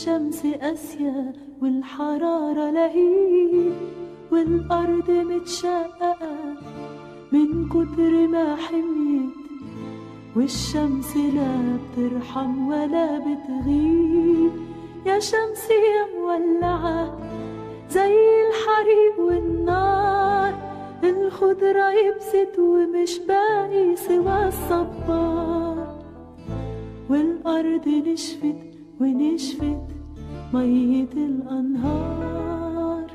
الشمس قاسية والحرارة لهيب والأرض متشققة من كتر ما حميت والشمس لا بترحم ولا بتغيب يا شمس يا مولعة زي الحريق والنار الخضرة يبست ومش باقي سوى الصبار والأرض نشفت ونشفت مية الأنهار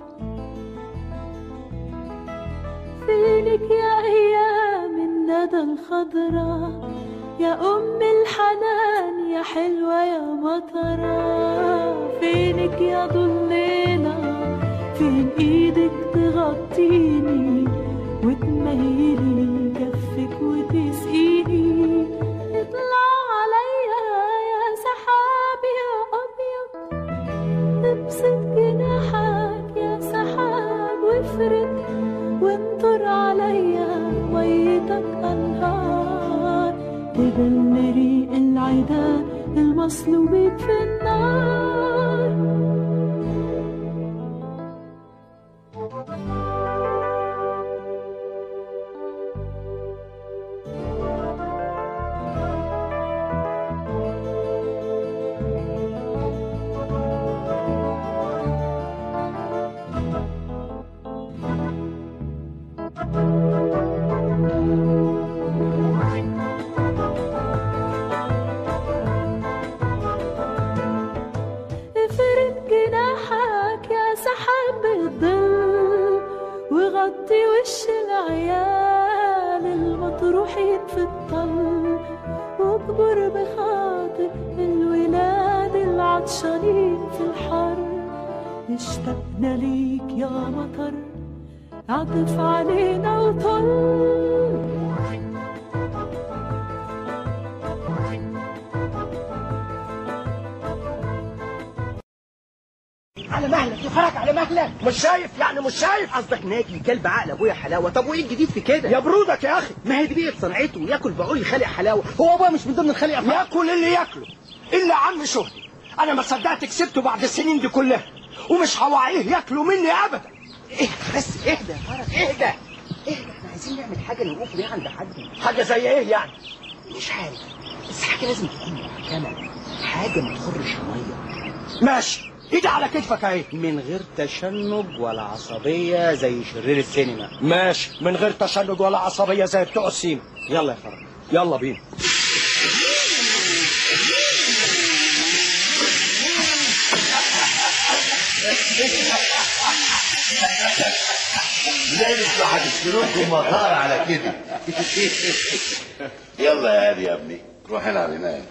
فينك يا أيام الندى الخضرا يا أم الحنان يا حلوة يا مطرة فينك يا ضليلة فين إيدك تغطيني وتميلي كفك وتسقيني اطلع عليا يا سحاب يا أبيض ابسط جناحك يا سحاب وافرد وانطر عليا ميتك أنهار تبل ريق العدا المصلوبين في النار افرد جناحك يا سحاب الظل وغطي وش العيال المطروحين في الطل واكبر بخاطر الولاد العطشانين في الحر اشتقنا ليك يا مطر عطف علينا وطل على مهلك يفرج على مهلك مش شايف يعني مش شايف قصدك ناجي كلب عقل ابويا حلاوه طب وايه الجديد في كده يا برودك يا اخي ما هي دي بيئه صنعته ياكل بعول خالق حلاوه هو ابويا مش من ضمن الخالق أفعال؟ ياكل اللي ياكله الا عم شهدي انا ما صدقت كسبته بعد السنين دي كلها ومش هوعيه ياكله مني ابدا اهدى بس اهدى يا فرج اهدى اهدى احنا عايزين نعمل حاجه نوقف بيها عند حد حاجه زي ايه يعني مش عارف بس حاجه لازم تكون محكمه حاجه ما تخرش الميه ماشي ايدي على كتفك اهي من غير تشنج ولا عصبيه زي شرير السينما ماشي من غير تشنج ولا عصبيه زي بتوع السيما يلا يا فرج يلا بينا لا انتوا هتشتروكم مطار على كده يلا يا هادي يا ابني روح العب هناك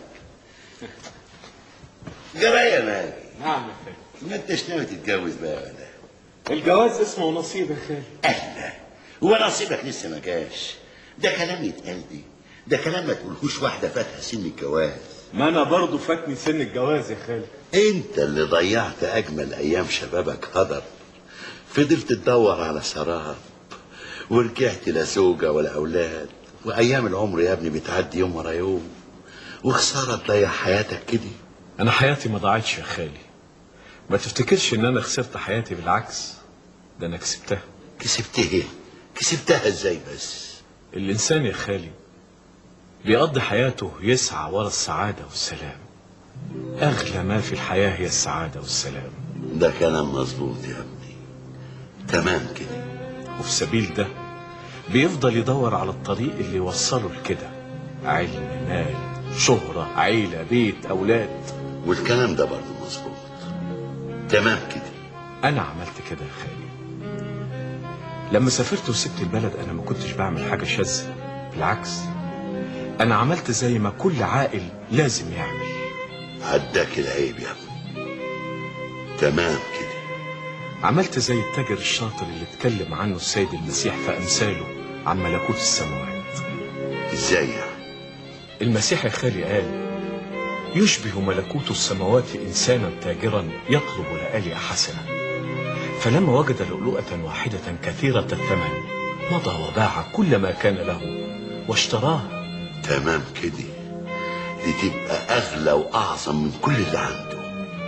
جرايه يا نادي نعم يا خالي ما انتش ناوي تتجوز بقى ولا الجواز اسمه نصيب يا خالي اهلا هو نصيبك لسه ما جاش ده كلام يتقال دي ده كلام ما تقولهوش واحده فاتها سن الجواز ما انا برضه فاتني سن الجواز يا خالي انت اللي ضيعت اجمل ايام شبابك هدر فضلت تدور على سراب ورجعت لا زوجه ولا اولاد وايام العمر يا ابني بتعدي يوم ورا يوم وخساره تضيع حياتك كده انا حياتي ما ضاعتش يا خالي ما تفتكرش ان انا خسرت حياتي بالعكس ده انا كسبتها كسبت ايه كسبتها ازاي بس الانسان يا خالي بيقضي حياته يسعى ورا السعاده والسلام اغلى ما في الحياه هي السعاده والسلام ده كلام مظبوط يا ابني تمام كده وفي سبيل ده بيفضل يدور على الطريق اللي يوصله لكده علم مال شهرة عيلة بيت أولاد والكلام ده برضه مظبوط تمام كده أنا عملت كده يا خالي لما سافرت وسبت البلد أنا ما كنتش بعمل حاجة شاذة بالعكس أنا عملت زي ما كل عاقل لازم يعمل عداك العيب يا ابني تمام كده عملت زي التاجر الشاطر اللي اتكلم عنه السيد المسيح في أمثاله عن ملكوت السماوات ازاي يعني المسيح يا خالي قال يشبه ملكوت السماوات إنسانا تاجرا يطلب لآلئة حسنة فلما وجد لؤلؤة واحدة كثيرة الثمن مضى وباع كل ما كان له واشتراها تمام كده دي تبقى اغلى واعظم من كل اللي عنده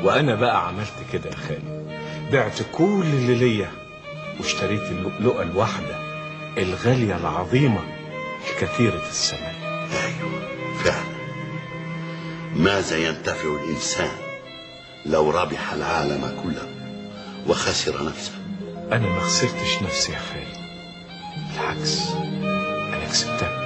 وانا بقى عملت كده يا خالي بعت كل اللي ليا واشتريت اللؤلؤة الواحدة الغالية العظيمة الكثيرة الثمن ايوه فعلا ماذا ينتفع الانسان لو ربح العالم كله وخسر نفسه انا ما خسرتش نفسي يا خالي بالعكس انا كسبتها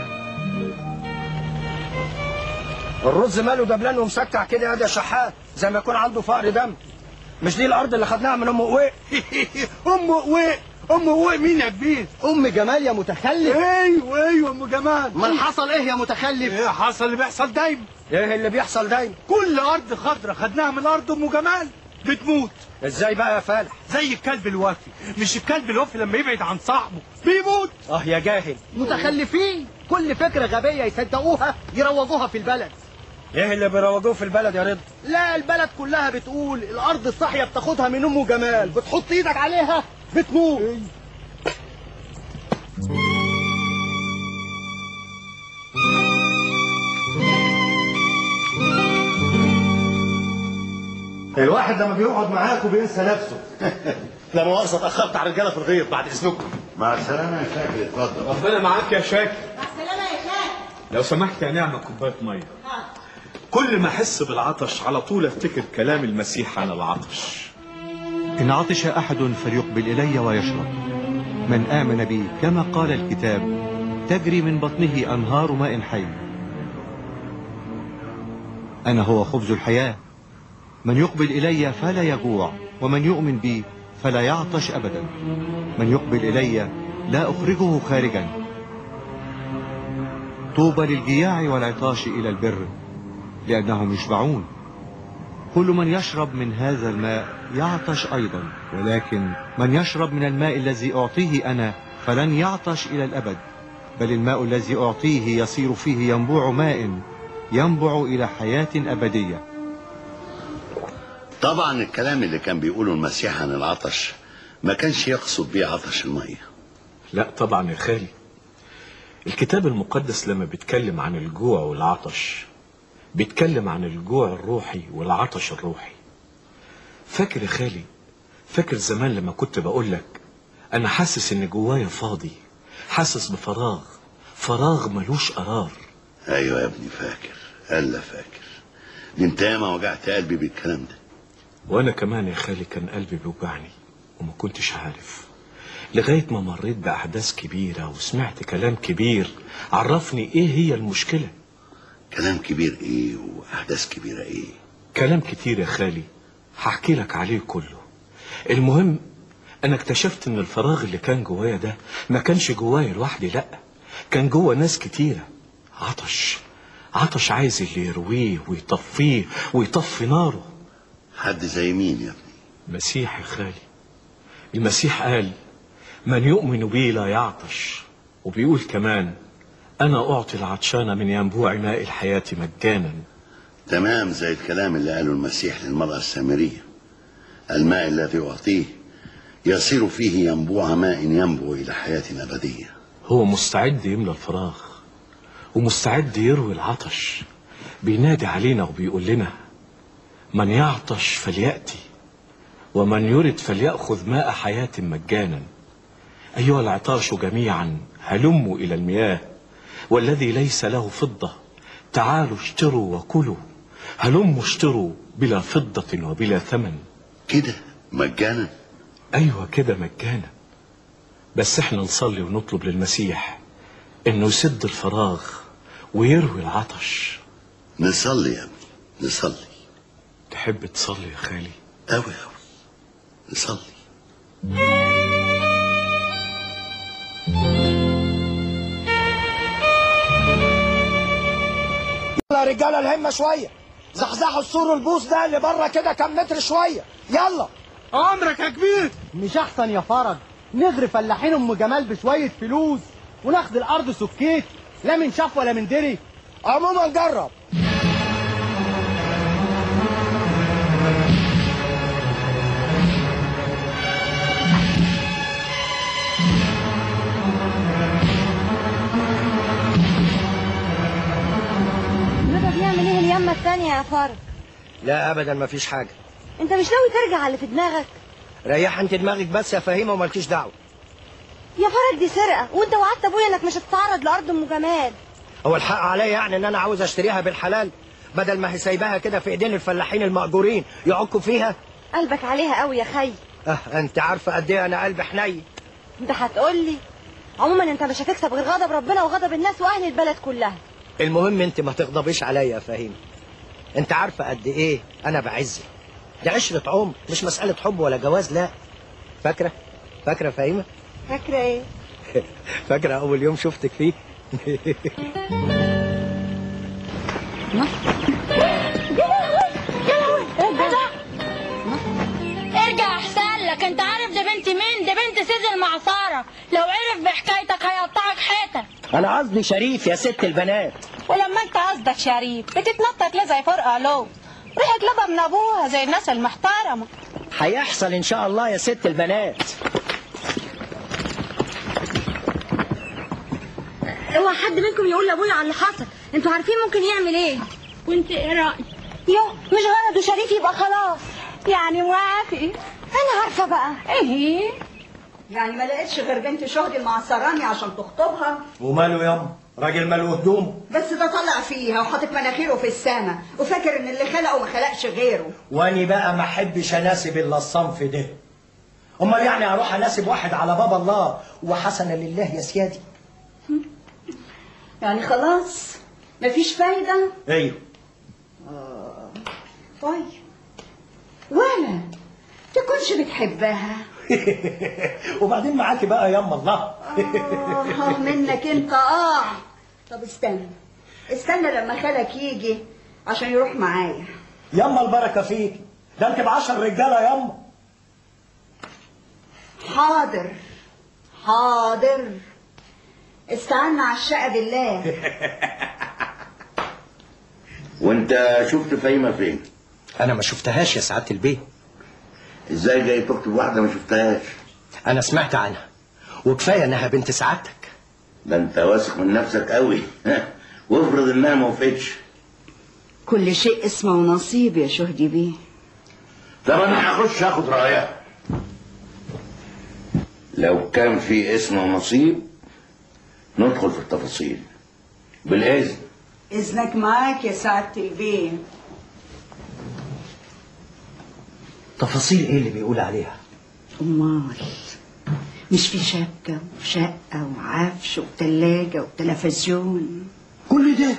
الرز ماله دبلان ومسكع كده يا ده شحات زي ما يكون عنده فقر دم مش دي الارض اللي خدناها من ام قويق ام قويق ام قويق مين يا كبير ام جمال يا متخلف ايوه ايوه ام جمال امال حصل ايه يا متخلف ايه حصل اللي بيحصل دايما ايه اللي بيحصل دايما كل ارض خضرة خدناها من ارض ام جمال بتموت ازاي بقى يا فالح زي الكلب الوفي مش الكلب الوفي لما يبعد عن صاحبه بيموت اه يا جاهل متخلفين كل فكرة غبية يصدقوها يروجوها في البلد ايه اللي بيروجوه في البلد يا رضا لا البلد كلها بتقول الأرض الصاحية بتاخدها من أم جمال بتحط إيدك عليها بتموت الواحد لما بيقعد معاك وبينسى نفسه لا مؤاخذة اتأخرت على الرجالة في الغيط بعد إذنكم مع السلامه يا شاكر اتفضل ربنا معاك يا شاكر السلامة يا خال لو سمحت يا نعمة كوباية مية كل ما أحس بالعطش على طول أفتكر كلام المسيح عن العطش إن عطش أحد فليقبل إلي ويشرب من آمن بي كما قال الكتاب تجري من بطنه أنهار ماء حي أنا هو خبز الحياة من يقبل إلي فلا يجوع ومن يؤمن بي فلا يعطش أبدا من يقبل إلي لا أخرجه خارجا طوبى للجياع والعطاش إلى البر لأنهم يشبعون كل من يشرب من هذا الماء يعطش أيضا ولكن من يشرب من الماء الذي أعطيه أنا فلن يعطش إلى الأبد بل الماء الذي أعطيه يصير فيه ينبوع ماء ينبع إلى حياة أبدية طبعا الكلام اللي كان بيقوله المسيح عن العطش ما كانش يقصد بيه عطش الميه لا طبعا يا خالي الكتاب المقدس لما بيتكلم عن الجوع والعطش بيتكلم عن الجوع الروحي والعطش الروحي فاكر يا خالي فاكر زمان لما كنت بقول لك انا حاسس ان جوايا فاضي حاسس بفراغ فراغ ملوش قرار ايوه يا ابني فاكر الا فاكر دي انت ياما وجعت قلبي بالكلام ده وانا كمان يا خالي كان قلبي بيوجعني وما كنتش عارف لغاية ما مريت بأحداث كبيرة وسمعت كلام كبير عرفني ايه هي المشكلة كلام كبير ايه واحداث كبيره ايه كلام كتير يا خالي هحكي لك عليه كله المهم انا اكتشفت ان الفراغ اللي كان جوايا ده ما كانش جوايا لوحدي لا كان جوا ناس كتيرة عطش عطش عايز اللي يرويه ويطفيه ويطفي ناره حد زي مين يا ابني مسيح يا خالي المسيح قال من يؤمن بي لا يعطش وبيقول كمان أنا أعطي العطشان من ينبوع ماء الحياة مجانا تمام زي الكلام اللي قاله المسيح للمرأة السامرية الماء الذي أعطيه يصير فيه ينبوع ماء ينبع إلى حياة أبدية هو مستعد يملى الفراغ ومستعد يروي العطش بينادي علينا وبيقول لنا من يعطش فليأتي ومن يرد فليأخذ ماء حياة مجانا أيها العطاش جميعا هلموا إلى المياه والذي ليس له فضة تعالوا اشتروا وكلوا هلموا اشتروا بلا فضة وبلا ثمن كده مجانا أيوة كده مجانا بس احنا نصلي ونطلب للمسيح انه يسد الفراغ ويروي العطش نصلي يا ابني نصلي تحب تصلي يا خالي أوي أوي نصلي يلا يا رجاله الهمه شويه زحزحوا السور البوص ده اللي بره كده كام متر شويه يلا عمرك يا كبير مش أحسن يا فرج نغري فلاحين أم جمال بشوية فلوس وناخد الأرض سكيت لا من شاف ولا من دري عموما جرب رضا بيعمل ايه اليمة التانية يا فرج لا ابدا مفيش حاجه انت مش ناوي ترجع على اللي في دماغك ريح انت دماغك بس يا فهيمه ومالكيش دعوه يا فرج دي سرقه وانت وعدت ابويا انك مش هتتعرض لارض ام جمال هو الحق عليا يعني ان انا عاوز اشتريها بالحلال بدل ما هي سايباها كده في ايدين الفلاحين المأجورين يعكوا فيها قلبك عليها قوي يا خي اه انت عارفه قد ايه انا قلبي حنين انت هتقولي عموما انت مش هتكسب غير غضب ربنا وغضب الناس واهل البلد كلها المهم انت ما تغضبيش عليا يا فهيمه انت عارفه قد ايه انا بعزك دي عشرة عمر مش مسألة حب ولا جواز لا فاكرة فاكرة فهيمة فاكره ايه فاكرة أول يوم شفتك فيه ارجع احسن لك انت عارف دي بنت مين دي بنت سيد المعصرة لو عرف بحكايتك هيقطعك حتت أنا قصدي شريف يا ست البنات ولما انت قصدك شريف بتتنطط ليه زي فرقة لو روح اطلبها من ابوها زي الناس المحترمة هيحصل إن شاء الله يا ست البنات اوعى حد منكم يقول لابويا على اللي حصل انتوا عارفين ممكن يعمل ايه وانت ايه رأيك يو مش غلط وشريف يبقى خلاص يعني موافق انا عارفه بقى ايه يعني ما لقيتش غير بنت شهدي المعصراني عشان تخطبها وماله ياما راجل ماله هدومه بس ده طلع فيها وحاطط مناخيره في السما وفاكر ان اللي خلقه ما خلقش غيره واني بقى ما احبش اناسب الا الصنف ده امال يعني اروح اناسب واحد على باب الله وحسن لله يا سيادي يعني خلاص مفيش فايدة ايوه آه. طيب ولا تكونش بتحبها وبعدين معاكي بقى ياما الله اه منك انت اه طب استنى استنى لما خالك يجي عشان يروح معايا ياما البركه فيك ده انت بعشر رجاله ياما حاضر حاضر استعنا على الشقة بالله وانت شفت فايمه فين انا ما شفتهاش يا سعاده البيه ازاي جاي تكتب واحده ما شفتهاش انا سمعت عنها وكفايه انها بنت سعادتك ده انت واثق من نفسك قوي وافرض انها ما وافقتش كل شيء اسمه ونصيب يا شهدي بيه طب انا هخش اخد رايها لو كان في اسم ونصيب ندخل في التفاصيل بالاذن إذنك معاك يا سعادة البيه تفاصيل ايه اللي بيقول عليها أمال مش في شبكة وشقة وعفش وتلاجة وتلفزيون كل ده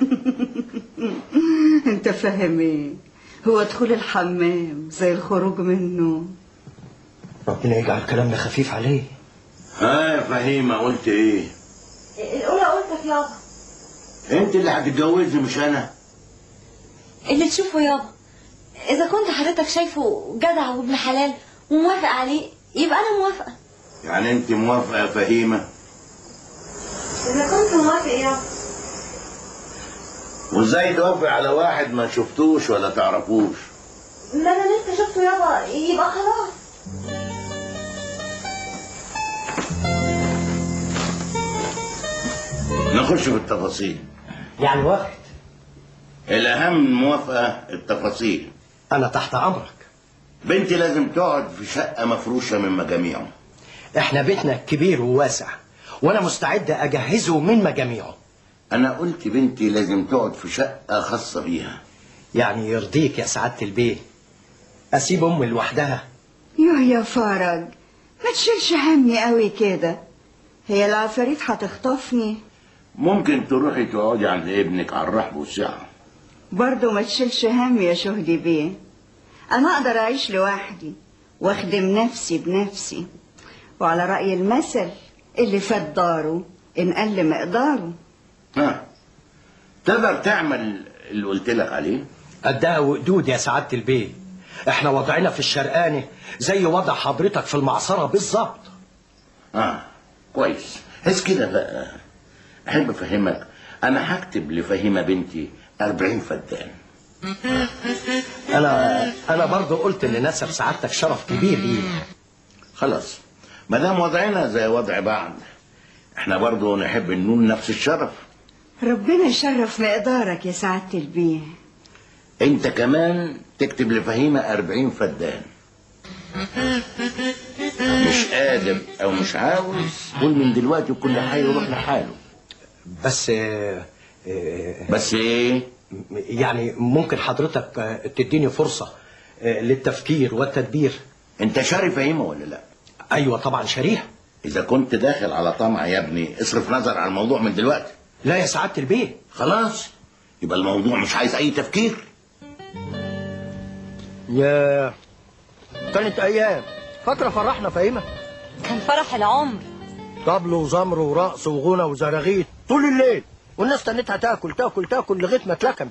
انت فاهم ايه هو دخول الحمام زي الخروج منه ربنا يجعل كلامنا خفيف عليه ها يا فهيمه قلت ايه الاولى قلتك يابا انت اللي هتتجوزي مش انا اللي تشوفه يابا اذا كنت حضرتك شايفه جدع وابن حلال وموافق عليه يبقى انا موافقه يعني انت موافقه يا فهيمه اذا كنت موافق يابا وازاي توافق على واحد ما شفتوش ولا تعرفوش ما انا لسه شفته يابا يبقى خلاص نخش في التفاصيل يعني وافقت الاهم من الموافقه التفاصيل انا تحت امرك بنتي لازم تقعد في شقه مفروشه من مجاميعه احنا بيتنا كبير وواسع وانا مستعد اجهزه من مجاميعه انا قلت بنتي لازم تقعد في شقه خاصه بيها يعني يرضيك يا سعاده البيه اسيب امي لوحدها يوه يا فرج ما تشيلش همي قوي كده هي العفاريت هتخطفني ممكن تروحي تقعدي عند ابنك على الرحب والسعه برضه ما تشيلش هم يا شهدي بيه انا اقدر اعيش لوحدي واخدم نفسي بنفسي وعلى رأي المثل اللي فات داره ان قل مقداره ها تقدر تعمل اللي قلت لك عليه قدها وقدود يا سعاده البيه احنا وضعنا في الشرقانه زي وضع حضرتك في المعصره بالظبط اه كويس بس كده بقى احب افهمك انا هكتب لفهيمه بنتي 40 فدان انا انا برضه قلت ان نسب سعادتك شرف كبير ليه خلاص ما دام وضعنا زي وضع بعض احنا برضه نحب ننول نفس الشرف ربنا يشرف مقدارك يا سعادة البيه انت كمان تكتب لفهيمة أربعين فدان مش قادر او مش عاوز قول من دلوقتي وكل حي يروح لحاله بس آه، آه، بس ايه يعني ممكن حضرتك آه، تديني فرصة آه، للتفكير والتدبير انت شاري فهيمة ولا لا ايوه طبعا شريحة اذا كنت داخل على طمع يا ابني اصرف نظر على الموضوع من دلوقتي لا يا سعادة البيه خلاص يبقى الموضوع مش عايز اي تفكير يا كانت ايام فاكرة فرحنا فاهمة كان فرح العمر طبل وزمر ورقص وغنى وزراغيط طول الليل والناس تنتها تاكل تاكل تاكل لغايه ما اتلكمت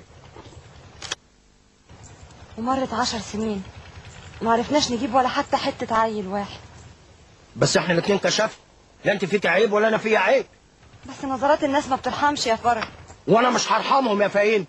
ومرت عشر سنين ما عرفناش نجيب ولا حتى حتة عيل واحد بس احنا الاتنين كشفنا لا انت فيك عيب ولا انا فيا عيب بس نظرات الناس ما بترحمش يا فرج وانا مش هرحمهم يا فاهين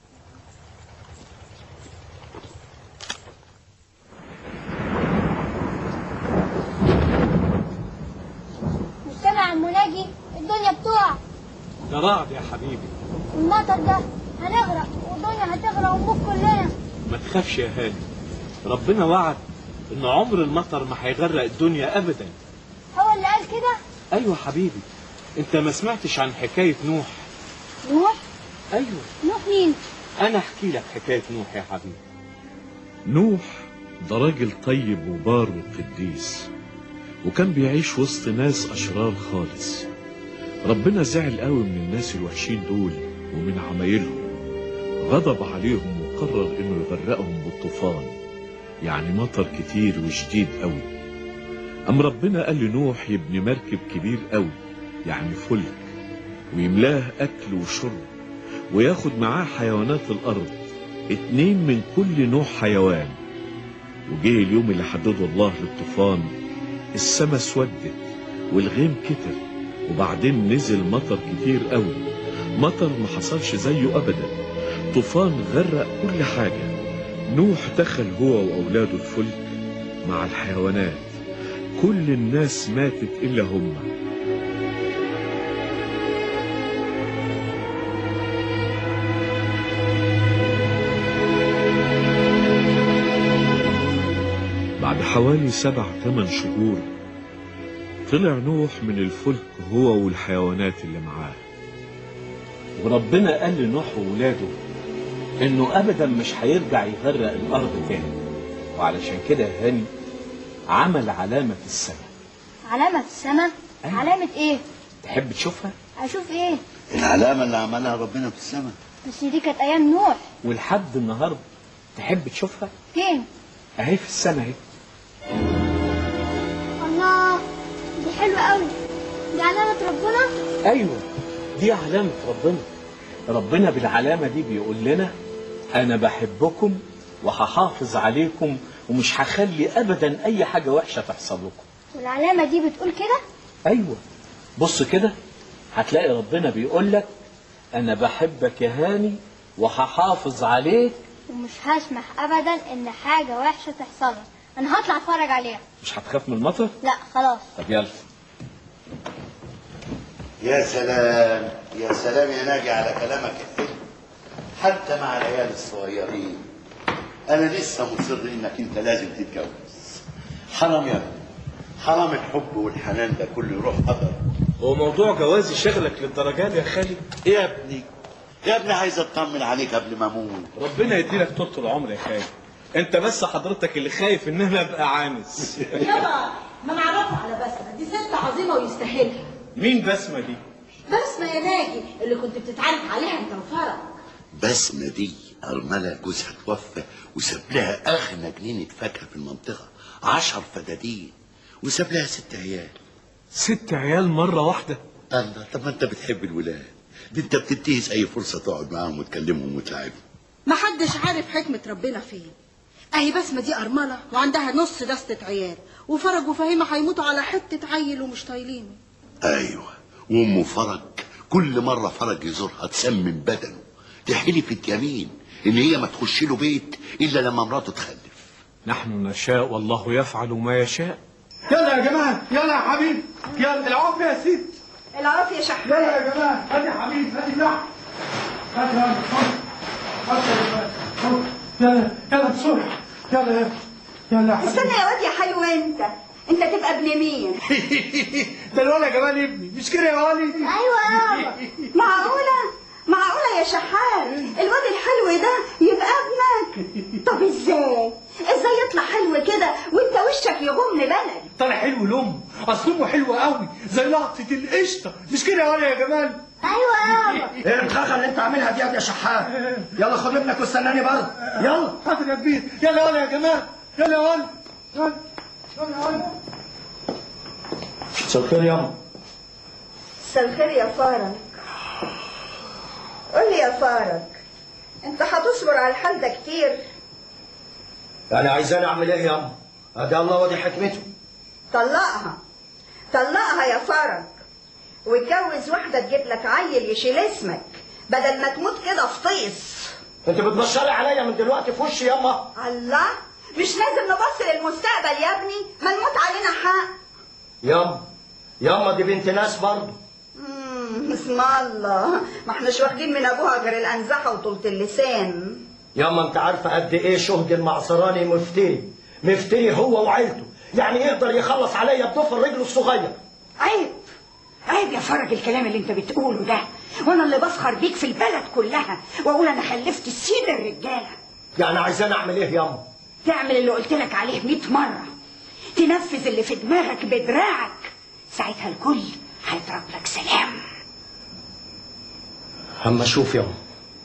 مش سامع عم ناجي الدنيا بتقع ده رعد يا حبيبي المطر ده هنغرق والدنيا هتغرق ونموت كلنا ما تخافش يا هاني ربنا وعد ان عمر المطر ما هيغرق الدنيا ابدا هو اللي قال كده ايوه حبيبي انت ما سمعتش عن حكايه نوح نوح ايوه نوح مين انا احكي لك حكايه نوح يا حبيبي نوح ده راجل طيب وبار وقديس وكان بيعيش وسط ناس اشرار خالص ربنا زعل قوي من الناس الوحشين دول ومن عمايلهم غضب عليهم وقرر انه يغرقهم بالطوفان يعني مطر كتير وشديد قوي أم ربنا قال لنوح يبني مركب كبير قوي يعني فلك ويملاه أكل وشرب وياخد معاه حيوانات الأرض اتنين من كل نوع حيوان وجه اليوم اللي حدده الله للطوفان السما اسودت والغيم كتر وبعدين نزل مطر كتير قوي مطر ما حصلش زيه أبدا طوفان غرق كل حاجة نوح دخل هو وأولاده الفلك مع الحيوانات كل الناس ماتت إلا هم بعد حوالي سبع ثمان شهور طلع نوح من الفلك هو والحيوانات اللي معاه وربنا قال لنوح وولاده انه ابدا مش هيرجع يغرق الارض تاني وعلشان كده يا هاني عمل علامة السماء علامة السما أيوة. علامة ايه تحب تشوفها اشوف ايه العلامة اللي عملها ربنا في السماء بس دي كانت ايام نوح ولحد النهارده تحب تشوفها فين اهي في السماء اهي الله دي حلوة قوي دي علامة ربنا ايوه دي علامة ربنا ربنا بالعلامة دي بيقول لنا انا بحبكم وهحافظ عليكم ومش هخلي ابدا اي حاجة وحشة تحصل لكم والعلامة دي بتقول كده ايوه بص كده هتلاقي ربنا بيقول لك انا بحبك يا هاني وهحافظ عليك ومش هسمح ابدا ان حاجة وحشة تحصل لك. انا هطلع اتفرج عليها مش هتخاف من المطر لا خلاص طب يلا يا سلام يا سلام يا ناجي على كلامك الحلو حتى مع العيال الصغيرين انا لسه مصر انك انت لازم تتجوز حرام يا ابني حرام الحب والحنان ده كله يروح هدر هو موضوع جوازي شغلك للدرجات دي يا خالد يا ابني يا ابني عايز اطمن عليك قبل ما اموت ربنا يديلك طول العمر يا خالد انت بس حضرتك اللي خايف ان انا ابقى عانس يابا ما نعرفه على بسمة دي ست عظيمة ويستاهلها مين بسمة دي بسمة يا ناجي اللي كنت بتتعارك عليها انت وفرج بسمة دي أرملة جوزها توفى وساب لها أغنى جنينة فاكهة في المنطقة عشر فدادين وساب لها ست عيال ست عيال مرة واحدة الله طب ما أنت بتحب الولاد دي أنت بتنتهز أي فرصة تقعد معاهم وتكلمهم وتلعبهم ما حدش عارف حكمة ربنا فين اهي بسمة دي أرملة وعندها نص دستة عيال وفرج وفهيمة هيموتوا على حتة عيل ومش طايلينه أيوة وأم فرج كل مرة فرج يزورها تسمم بدنه تحلف يمين إن هي ما تخش له بيت إلا لما مراته تخلف نحن نشاء والله يفعل ما يشاء يلا يا جماعه يلا يا حبيبي يلا العوف يا سيدي العرف يا شحات يلا يا جماعه هات يا حبيبي هات اللحم هات يلا خد خد يا جماعه خد يلا يلا بسرعه يلا يلا يلا يا حبيبي. استنى يا واد يا حلو انت انت تبقى ابن مين ده الولد جمال ابني مش كده يا ولي ايوه يابا معقوله معقوله يا شحات الواد الحلو ده يبقى ابنك طب ازاي ازاي يطلع حلو كده وانت وشك يغم بلد طالع حلو لامه اصل امه حلوه قوي زي لقطه القشطه مش كده يا ولي يا جمال ايوه يابا ايه البخاخه اللي انت عاملها دي يا شحات يلا خد ابنك واستناني بره يلا حاضر يا كبير يلا يا ولي يا جمال يلا يا ولي يلا يلا يا ولي مساء الخير ياما مساء الخير يا فارق قول لي يا فارق انت هتصبر على الحال ده كتير يعني عايزاني اعمل ايه ياما ادي الله ودي حكمته طلقها طلقها يا فرج واتجوز واحدة تجيب لك عيل يشيل اسمك بدل ما تموت كده في طيس انت بتبشري عليا من دلوقتي في وشي ياما الله مش لازم نبص للمستقبل يا ابني ما نموت علينا حق ياما ياما دي بنت ناس برضه مم، اسم الله ما احناش واخدين من ابوها غير الانزحه وطولة اللسان ياما انت عارفه قد ايه شهد المعصراني مفتري مفتري هو وعيلته يعني يقدر يخلص عليا بضفر رجله الصغير عيب عيب يا فرج الكلام اللي انت بتقوله ده وانا اللي بفخر بيك في البلد كلها واقول انا خلفت سيد الرجاله يعني عايزاني اعمل ايه ياما تعمل اللي قلت لك عليه 100 مره تنفذ اللي في دماغك بدراعك ساعتها الكل هيضرب لك سلام اما اشوف ياما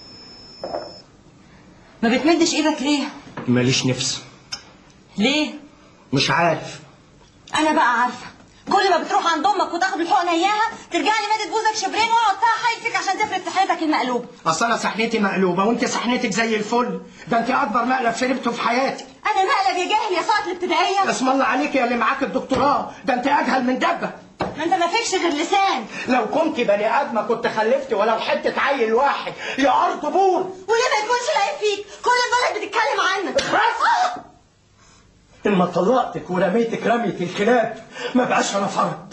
ما بتمدش ايدك ليه ماليش نفس ليه مش عارف انا بقى عارفه كل ما بتروح عند امك وتاخد الحقنه اياها ترجع لي مادة بوزك شبرين واقعد حايل فيك عشان تفرد في حياتك المقلوب اصل انا سحنتي مقلوبه وانت سحنتك زي الفل ده انت اكبر مقلب شربته في حياتي انا مقلب يا جاهل يا ساعه الابتدائيه اسم الله عليك يا اللي معاك الدكتوراه ده انت اجهل من دبه ما انت ما فيكش غير لسان لو كنت بني ادمه كنت خلفت ولو حته عيل واحد يا ارض بور وليه ما يكونش العيب فيك كل البلد بتتكلم عنك اما طلقتك ورميتك رميه الكلاب ما بقاش انا فرد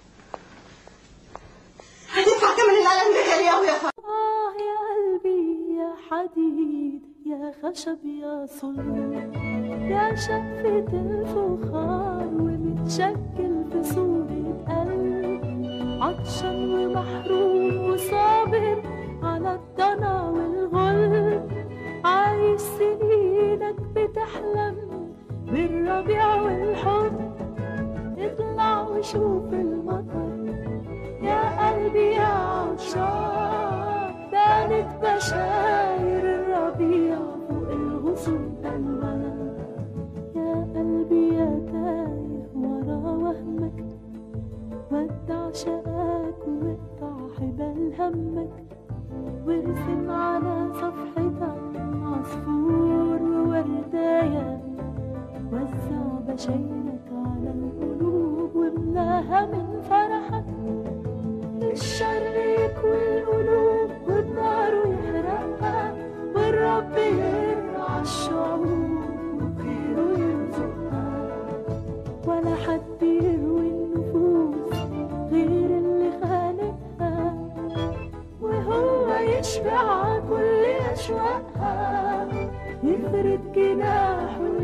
هتدفع ثمن الالم ده غالي قوي يا فرد آه يا قلبي يا حديد يا خشب يا صلب يا شقفة الفخار ومتشكل في صورة قلب عطشان ومحروم وصابر على الضنا والغل عايش سنينك بتحلم بالربيع والحب اطلع وشوف المطر يا قلبي يا عطشان بانت بشاير الربيع فوق الغصون ألوان يا قلبي يا تايه ورا وهمك ودع شقاك واقطع حبال همك وارسم على صفحتك عصفور ووردايه وزع بشايرك على القلوب واملاها من فرحك الشر يكوي القلوب والنار يحرقها والرب يرعى الشعوب وخيره يرزقها ولا حد يروي النفوس غير اللي خالقها وهو يشبع كل أشواقها يفرد جناحه